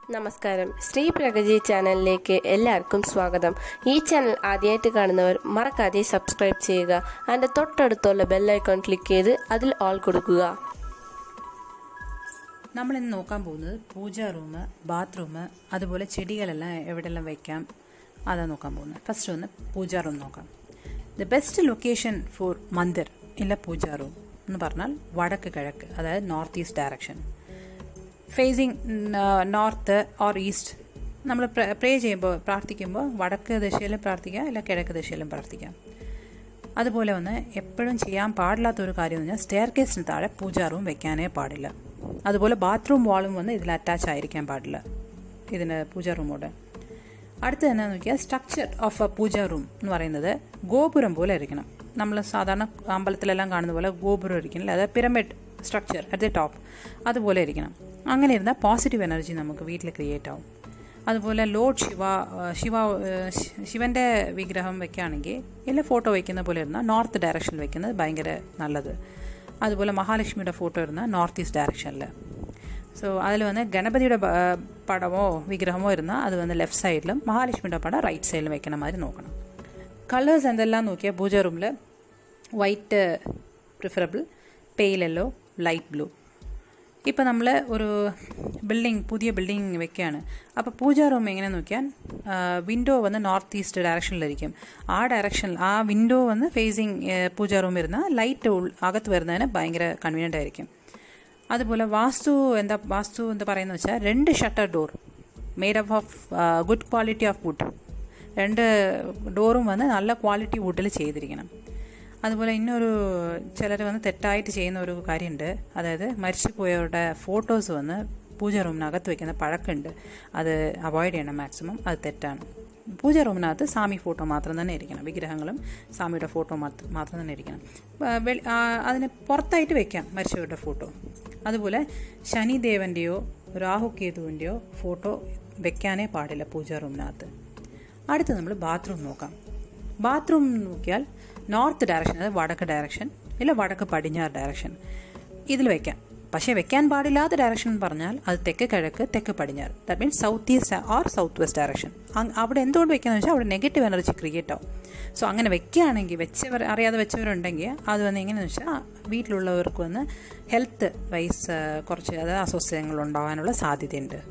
നമസ്കാരം ശ്രീ പ്രഗതി ചാനലിലേക്ക് എല്ലാവർക്കും സ്വാഗതം ഈ ചാനൽ ആദ്യമായിട്ട് കാണുന്നവർ മറക്കാതെ സബ്സ്ക്രൈബ് ചെയ്യുക അതിൻ്റെ തൊട്ടടുത്തുള്ള ബെല്ലൈക്കോൺ ക്ലിക്ക് ചെയ്ത് അതിൽ ഓൾ കൊടുക്കുക നമ്മൾ ഇന്ന് നോക്കാൻ പോകുന്നത് പൂജാ റൂം ബാത്റൂം അതുപോലെ ചെടികളെല്ലാം എവിടെയെല്ലാം വെക്കാം അതാണ് നോക്കാൻ പോകുന്നത് ഫസ്റ്റ് ഒന്ന് പൂജാ റൂം നോക്കാം the best location for mandir ഇല്ല പൂജാ റൂം എന്ന് പറഞ്ഞാൽ വടക്ക് കിഴക്ക് അതായത് north east direction facing north or east നമ്മൾ പ്രേ ചെയ്യുമ്പോൾ പ്രാർത്ഥിക്കുമ്പോൾ വടക്ക് ദിശയിലും പ്രാർത്ഥിക്കാം ഇല്ല കിഴക്ക് ദിശയിലും പ്രാർത്ഥിക്കാം അതുപോലെ ഒന്ന് എപ്പോഴും ചെയ്യാൻ പാടില്ലാത്ത ഒരു കാര്യം എന്ന് പറഞ്ഞാൽ സ്റ്റെയർ കേസിന് താഴെ പൂജാ റൂം വെക്കാനേ പാടില്ല അതുപോലെ ബാത്റൂം വാളും വന്ന് ഇതിൽ അറ്റാച്ച് ആയിരിക്കാൻ പാടില്ല ഇതിന് പൂജാ റൂമോട് അടുത്ത് തന്നെ നോക്കിയാൽ structure of a puja room എന്ന് പറയുന്നത് ഗോപുരം പോലെ ഇരിക്കണം നമ്മൾ സാധാരണ അമ്പലത്തിലെല്ലാം കാണുന്ന പോലെ ഗോപുരം ഇരിക്കണം അതായത് pyramid structure at the top അതുപോലെ ഇരിക്കണം അങ്ങനെ ഇരുന്നാൽ പോസിറ്റീവ് എനർജി നമുക്ക് വീട്ടിൽ ക്രിയേറ്റ് ആവും അതുപോലെ ലോഡ് ശിവ ശിവ ശിവന്റെ വിഗ്രഹം വെക്കുകയാണെങ്കിൽ ഇല്ല ഫോട്ടോ വയ്ക്കുന്ന പോലെ ഇരുന്നാൽ നോർത്ത് ഡയറക്ഷനിൽ വെക്കുന്നത് ഭയങ്കര നല്ലത് അതുപോലെ മഹാലക്ഷ്മിയുടെ ഫോട്ടോ ഇരുന്നാൽ നോർത്ത് ഈസ്റ്റ് ഡയറക്ഷനിൽ സോ അതിൽ വന്ന് ഗണപതിയുടെ പടമോ വിഗ്രഹമോ ഇരുന്നാൽ അത് വന്ന് ലെഫ്റ്റ് സൈഡിലും മഹാലക്ഷ്മിയുടെ പടം റൈറ്റ് സൈഡിലും വെക്കണ മാതിരി നോക്കണം കളേഴ്സ് എന്തെല്ലാം നോക്കിയാൽ പൂജ റൂമിൽ white preferable pale yellow light blue ഇപ്പോൾ നമ്മൾ ഒരു ബിൽഡിംഗ് പുതിയ ബിൽഡിംഗ് വെക്കുകയാണ് അപ്പോൾ പൂജാ റൂം എങ്ങനെ നോക്കിയാൽ വിൻഡോ വന്ന് നോർത്ത് ഈസ്റ്റ് ഡയറക്ഷനിലായിരിക്കും ആ ഡയറക്ഷൻ ആ വിൻഡോ വന്ന് ഫേസിങ് പൂജാ റൂം ഇരുന്നാൽ ലൈറ്റ് അകത്ത് വരുന്നതിന് ഭയങ്കര കൺവീനിയൻ്റ് ആയിരിക്കും അതുപോലെ വാസ്തു എന്താ വാസ്തു എന്താ പറയുന്നത് വെച്ചാൽ രണ്ട് shutter door made up of good quality of wood രണ്ട് ഡോറും വന്ന് നല്ല ക്വാളിറ്റി വുഡിൽ ചെയ്തിരിക്കണം അതുപോലെ ഇന്നൊരു ചിലർ വന്ന് തെറ്റായിട്ട് ചെയ്യുന്ന ഒരു കാര്യമുണ്ട് അതായത് മരിച്ചു പോയവരുടെ ഫോട്ടോസ് വന്ന് പൂജ റൂമിനകത്ത് വെക്കുന്ന പഴക്കമുണ്ട് അത് അവോയ്ഡ് ചെയ്യണം മാക്സിമം അത് തെറ്റാണ് പൂജ റൂമിനകത്ത് സ്വാമി ഫോട്ടോ മാത്രം തന്നെ ഇരിക്കണം വിഗ്രഹങ്ങളും സ്വാമിയുടെ ഫോട്ടോ മാത്രം മാത്രം തന്നെ ഇരിക്കണം അതിന് പുറത്തായിട്ട് വെക്കാം മരിച്ചവരുടെ ഫോട്ടോ അതുപോലെ ശനിദേവൻ്റെയോ രാഹുകേതുവിൻ്റെയോ ഫോട്ടോ വെക്കാനേ പാടില്ല പൂജ റൂമിനകത്ത് അടുത്ത് നമ്മൾ ബാത്റൂം നോക്കാം ബാത്റൂം നോക്കിയാൽ നോർത്ത് ഡയറക്ഷൻ അതായത് വടക്ക് ഡയറക്ഷൻ ഇല്ല വടക്ക് പടിഞ്ഞാറ് ഡയറക്ഷൻ ഇതിൽ വെക്കാം പക്ഷേ വെക്കാൻ പാടില്ലാത്ത ഡയറക്ഷൻ എന്ന് പറഞ്ഞാൽ അത് തെക്ക് കിഴക്ക് തെക്ക് പടിഞ്ഞാറ് that means south east or south west direction അവിടെ എന്തുകൊണ്ട് വെക്കാന്ന് വെച്ചാൽ അവിടെ നെഗറ്റീവ് എനർജി ക്രിയേറ്റ് ആവും സോ അങ്ങനെ വെക്കുകയാണെങ്കിൽ വെച്ചവർ അറിയാതെ വെച്ചവരുണ്ടെങ്കിൽ അത് വന്ന് എങ്ങനെയാണെന്ന് വെച്ചാൽ വീട്ടിലുള്ളവർക്ക് വന്ന് ഹെൽത്ത് വൈസ് കുറച്ച് അതായത് അസ്വസ്ഥതകൾ ഉണ്ടാകാനുള്ള സാധ്യതയുണ്ട്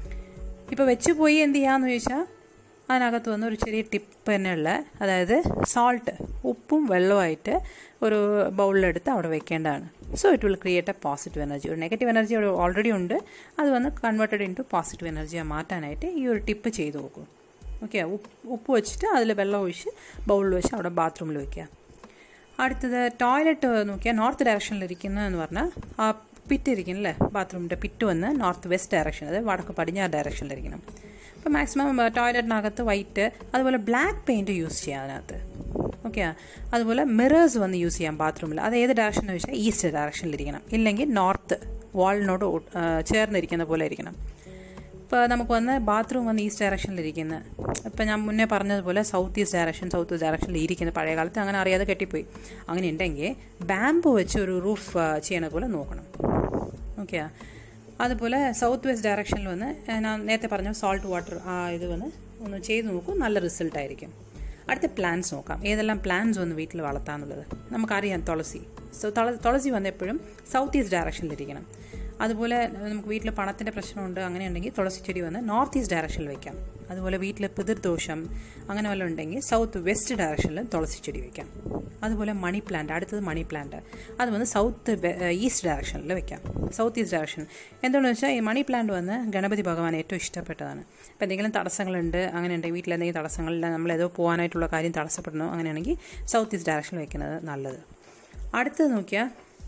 ഇപ്പോൾ വെച്ച് പോയി എന്ത് ചെയ്യാമെന്ന് ചോദിച്ചാൽ അതിനകത്ത് വന്ന് ഒരു ചെറിയ ടിപ്പ് തന്നെയുള്ള അതായത് സോൾട്ട് ഉപ്പും വെള്ളമായിട്ട് ഒരു ബൗളിലെടുത്ത് അവിടെ വെക്കേണ്ടതാണ് so it will create a positive energy ഒരു നെഗറ്റീവ് എനർജി അവിടെ ഓൾറെഡി ഉണ്ട് അത് വന്ന് കൺവേർട്ടഡ് ഇൻ ടു പോസിറ്റീവ് എനർജിയെ മാറ്റാനായിട്ട് ഈ ഒരു ടിപ്പ് ചെയ്ത് നോക്കും ഓക്കെ ഉപ്പ് വെച്ചിട്ട് അതിൽ വെള്ളം ഒഴിച്ച് ബൗളിൽ വെച്ച് അവിടെ ബാത്റൂമിൽ വെക്കുക അടുത്തത് ടോയ്ലറ്റ് നോക്കിയാൽ നോർത്ത് ഡയറക്ഷനിലിരിക്കുന്നതെന്ന് പറഞ്ഞാൽ ആ പിറ്റ് ഇരിക്കണല്ലേ ബാത്റൂമിൻ്റെ പിറ്റ് വന്ന് നോർത്ത് വെസ്റ്റ് ഡയറക്ഷൻ അതായത് വടക്ക് പടിഞ്ഞാറ് ഡയറക്ഷനിലിരിക്കണം അപ്പോൾ മാക്സിമം ടോയ്ലറ്റിനകത്ത് വൈറ്റ് അതുപോലെ ബ്ലാക്ക് പെയിൻറ്റ് യൂസ് ചെയ്യാം അതിനകത്ത് ഓക്കെ അതുപോലെ മിറേഴ്സ് വന്ന് യൂസ് ചെയ്യാം ബാത്റൂമിൽ അത് ഏത് ഡയറക്ഷൻ എന്ന് വെച്ചാൽ ഈസ്റ്റ് ഡയറക്ഷനിലിരിക്കണം ഇല്ലെങ്കിൽ നോർത്ത് വാളിനോട് ചേർന്നിരിക്കുന്ന പോലെ ഇരിക്കണം ഇപ്പോൾ നമുക്ക് വന്ന് ബാത്റൂം വന്ന് ഈസ്റ്റ് ഡയറക്ഷനിലിരിക്കുന്നത് ഇപ്പോൾ ഞാൻ മുന്നേ പറഞ്ഞതുപോലെ south east direction south east ഡയറക്ഷനിൽ ഇരിക്കുന്ന പഴയ കാലത്ത് അങ്ങനെ അറിയാതെ കെട്ടിപ്പോയി അങ്ങനെ ഉണ്ടെങ്കിൽ ബാമ്പു വെച്ച് ഒരു റൂഫ് ചെയ്യണ പോലെ നോക്കണം ഓക്കെ അതുപോലെ സൗത്ത് വെസ്റ്റ് ഡയറക്ഷനിൽ വന്ന് ഞാൻ നേരത്തെ പറഞ്ഞ സോൾട്ട് വാട്ടർ ആ ഇത് വന്ന് ഒന്ന് ചെയ്ത് നോക്കും നല്ല റിസൾട്ട് ആയിരിക്കും അടുത്ത പ്ലാന്റ്സ് നോക്കാം ഏതെല്ലാം പ്ലാന്റ്സ് വന്ന് വീട്ടിൽ വളർത്താമെന്നുള്ളത് നമുക്കറിയാം തുളസി സോ തുളസി വന്ന് എപ്പോഴും സൗത്ത് ഈസ്റ്റ് ഡയറക്ഷനിലിരിക്കണം അതുപോലെ നമുക്ക് വീട്ടിൽ പണത്തിൻ്റെ പ്രശ്നമുണ്ട് അങ്ങനെ ഉണ്ടെങ്കിൽ തുളസി ചെടി വന്ന് നോർത്ത് ഈസ്റ്റ് ഡയറക്ഷനിൽ വെക്കാം അതുപോലെ വീട്ടിൽ പിതൃദോഷം അങ്ങനെ വല്ലതും ഉണ്ടെങ്കിൽ സൗത്ത് വെസ്റ്റ് ഡയറക്ഷനിൽ തുളസി ചെടി വെക്കാം അതുപോലെ മണി പ്ലാന്റ് അടുത്തത് മണി പ്ലാന്റ് അത് വന്ന് സൗത്ത് ഈസ്റ്റ് ഡയറക്ഷനിൽ വെക്കാം സൗത്ത് ഈസ്റ്റ് ഡയറക്ഷൻ എന്തുകൊണ്ടെന്ന് വെച്ചാൽ ഈ മണി പ്ലാന്റ് വന്ന് ഗണപതി ഭഗവാൻ ഏറ്റവും ഇഷ്ടപ്പെട്ടതാണ് അപ്പോൾ എന്തെങ്കിലും തടസ്സങ്ങളുണ്ട് അങ്ങനെ ഉണ്ടെങ്കിൽ വീട്ടിൽ എന്തെങ്കിലും തടസ്സങ്ങളില്ല നമ്മൾ ഏതോ പോകാനായിട്ടുള്ള കാര്യം തടസ്സപ്പെടണോ അങ്ങനെയാണെങ്കിൽ സൗത്ത് ഈസ്റ്റ് ഡയറക്ഷനിൽ വെക്കുന്നത് നല്ലത് അടുത്തത് നോക്കിയാൽ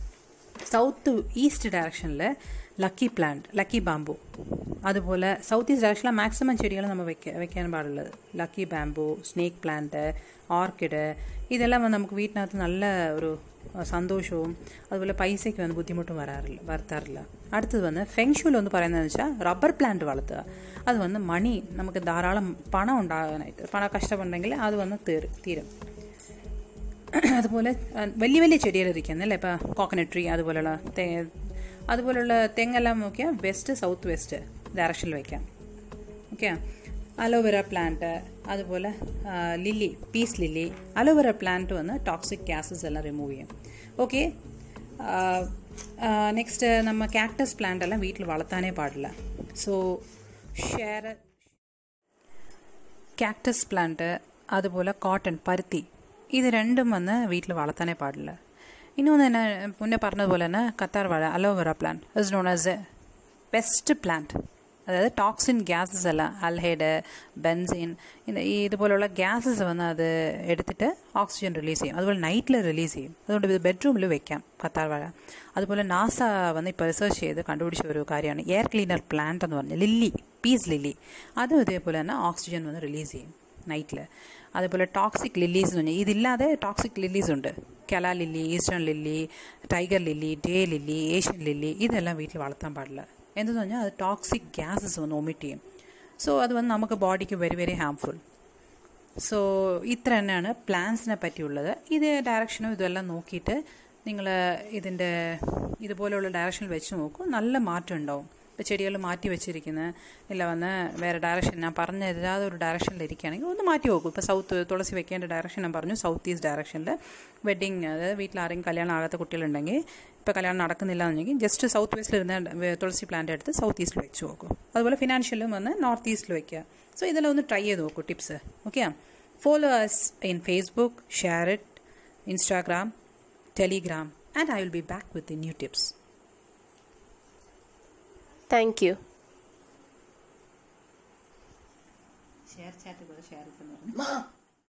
സൗത്ത് ഈസ്റ്റ് ഡയറക്ഷനിൽ ലക്കി പ്ലാന്റ് ലക്കി ബാംബു അതുപോലെ സൗത്ത് ഈസ്റ്റ് ഡയറക്ഷനിലെ മാക്സിമം ചെടികൾ നമ്മൾ വെക്ക വെക്കാൻ പാടുള്ളത് lucky bamboo snake plant orchid ഇതെല്ലാം വന്ന് നമുക്ക് വീട്ടിനകത്ത് നല്ല ഒരു സന്തോഷവും അതുപോലെ പൈസയ്ക്ക് വന്ന് ബുദ്ധിമുട്ടും വരാറില്ല വരുത്താറില്ല അടുത്തത് വന്ന് ഫെങ്ഷൂൽ എന്ന് പറയുന്നതെന്ന് വെച്ചാൽ റബ്ബർ പ്ലാന്റ് വളർത്തുക അത് വന്ന് മണി നമുക്ക് ധാരാളം പണം ഉണ്ടാകാനായിട്ട് പണ കഷ്ടമുണ്ടെങ്കിൽ അത് വന്ന് തീരും തീരും അതുപോലെ വലിയ വലിയ ചെടികൾ ഇരിക്കുന്നത് അല്ലേ ഇപ്പോൾ കോക്കനട്ട് ട്രീ അതുപോലെയുള്ള അതുപോലുള്ള തെങ്ങെല്ലാം നോക്കിയാൽ വെസ്റ്റ് സൗത്ത് വെസ്റ്റ് ഡയറക്ഷനിൽ വയ്ക്കാം ഓക്കെ അലോവേര പ്ലാന്റ് അതുപോലെ lily peace lily aloe vera plant വന്ന് ടോക്സിക് ഗ്യാസസ് എല്ലാം റിമൂവ് ചെയ്യും ഓക്കെ നെക്സ്റ്റ് നമ്മ കാക്ടസ് പ്ലാന്റ് എല്ലാം വീട്ടിൽ വളർത്താനേ പാടില്ല സോ ഷെയർ കാക്ടസ് പ്ലാന്റ് അതുപോലെ കോട്ടൺ പരുത്തി ഇത് രണ്ടും വന്ന് വീട്ടിൽ വളർത്താനേ പാടില്ല ഇന്നൊന്ന് തന്നെ മുന്നേ പറഞ്ഞതുപോലെ തന്നെ കത്താർ വാഴ aloe vera plant is known as a best plant അതായത് ടോക്സിൻ ഗ്യാസസ് അല്ല അൽഹൈഡ് ബെൻസിൻ ഈ ഇതുപോലുള്ള ഗ്യാസസ് വന്ന് അത് എടുത്തിട്ട് ഓക്സിജൻ റിലീസ് ചെയ്യും അതുപോലെ നൈറ്റിൽ റിലീസ് ചെയ്യും അതുകൊണ്ട് ഇത് ബെഡ്റൂമിൽ വെക്കാം കത്താർ വാഴ അതുപോലെ നാസ വന്ന് ഇപ്പോൾ റിസർച്ച് ചെയ്ത് കണ്ടുപിടിച്ച ഒരു കാര്യമാണ് എയർ ക്ലീനർ പ്ലാന്റ് എന്ന് പറഞ്ഞാൽ ലില്ലി പീസ് ലില്ലി അതും ഇതേപോലെ തന്നെ ഓക്സിജൻ വന്ന് റിലീസ് ചെയ്യും നൈറ്റിൽ അതുപോലെ ടോക്സിക് ലില്ലീസ് എന്ന് പറഞ്ഞാൽ ഇതില്ലാതെ ടോക്സിക് ലില്ലീസ് ഉണ്ട് calla lily eastern lily tiger lily day lily Asian lily ഇതെല്ലാം വീട്ടിൽ വളർത്താൻ പാടില്ല എന്തെന്ന് പറഞ്ഞാൽ അത് ടോക്സിക് ഗ്യാസസ് വന്ന് ഒമിറ്റ് ചെയ്യും സോ അത് വന്ന് നമുക്ക് ബോഡിക്ക് വെരി വെരി ഹാംഫുൾ സോ ഇത്ര തന്നെയാണ് പ്ലാൻസിനെ പറ്റിയുള്ളത് ഇത് ഡയറക്ഷനും ഇതെല്ലാം നോക്കിയിട്ട് നിങ്ങൾ ഇതിൻ്റെ ഇതുപോലെയുള്ള ഡയറക്ഷനിൽ വെച്ച് നോക്കൂ നല്ല മാറ്റം ഉണ്ടാവും ഇപ്പോൾ ചെടികൾ മാറ്റി വെച്ചിരിക്കുന്ന ഇല്ല വന്ന് വേറെ ഡയറക്ഷൻ ഞാൻ പറഞ്ഞ തരാതെ ഒരു ഡയറക്ഷനിൽ ഇരിക്കുകയാണെങ്കിൽ ഒന്ന് മാറ്റി നോക്കൂ ഇപ്പോൾ സൗത്ത് തുളസി വെക്കേണ്ട ഡയറക്ഷൻ ഞാൻ പറഞ്ഞു സൗത്ത് ഈസ്റ്റ് ഡയറക്ഷനിൽ വെഡ്ഡിങ് അതായത് വീട്ടിൽ ആരെങ്കിലും കല്യാണം ആകാത്ത കുട്ടികളുണ്ടെങ്കിൽ ഇപ്പോൾ കല്യാണം നടക്കുന്നില്ല എന്നുണ്ടെങ്കിൽ ജസ്റ്റ് സൗത്ത് വെസ്റ്റിൽ ഇരുന്ന തുളസി പ്ലാന്റ് എടുത്ത് സൗത്ത് ഈസ്റ്റിൽ വെച്ച് നോക്കൂ അതുപോലെ ഫിനാൻഷ്യലും വന്ന് നോർത്ത് ഈസ്റ്റിൽ വെക്കുക സോ ഇതെല്ലാം ഒന്ന് ട്രൈ ചെയ്ത് നോക്കൂ tips okay follow us in Facebook share it Instagram Telegram and I will be back with new tips thank you ShareChat കൂടെ ഷെയർ ഇട്ടെന്ന് പറഞ്ഞു